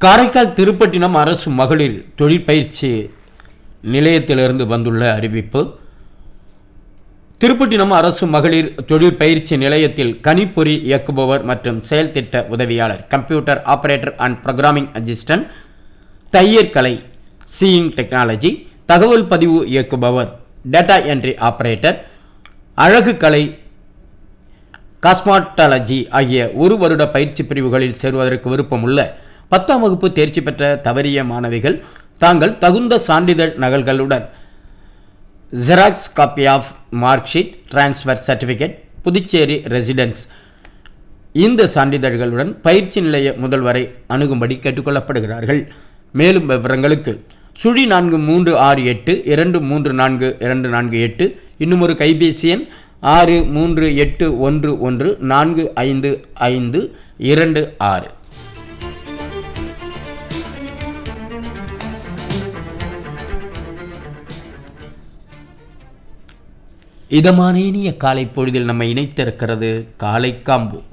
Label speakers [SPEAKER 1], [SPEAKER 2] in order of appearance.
[SPEAKER 1] காரைக்கால் திருப்பட்டினம் அரசு மகளிர் தொழிற்பயிற்சி நிலையத்திலிருந்து வந்துள்ள அறிவிப்பு திருப்பட்டினம் அரசு மகளிர் தொழிற்பயிற்சி நிலையத்தில் கணிப்பொறி இயக்குபவர் மற்றும் செயல் திட்ட உதவியாளர் computer operator and programming assistant தையர் கலை சீயிங் டெக்னாலஜி தகவல் பதிவு இயக்குபவர் டேட்டா என்ட்ரி ஆபரேட்டர் அழகு கலை காஸ்மாட்டாலஜி ஆகிய ஒரு வருட பயிற்சி பிரிவுகளில் சேருவதற்கு விருப்பமுள்ள பத்தாம் வகுப்பு தேர்ச்சி பெற்ற தவறிய மாணவிகள் தாங்கள் தகுந்த சான்றிதழ் நகல்களுடன் xerox copy of mark sheet transfer certificate Puducherry residence இந்த சான்றிதழ்களுடன் பயிற்சி நிலைய முதல்வரை அணுகும்படி கேட்டுக்கொள்ளப்படுகிறார்கள் மேலும் விவரங்களுக்கு சுழி நான்கு மூன்று ஆறு எட்டு இரண்டு மூன்று நான்கு இரண்டு நான்கு எட்டு இன்னும் ஒரு கைபேசி எண் ஆறு மூன்று எட்டு ஒன்று ஒன்று நான்கு ஐந்து ஐந்து இரண்டு ஆறு இதமான இனிய காலை பொழுதில் நம்மை இணைத்திருக்கிறது காலை காம்பு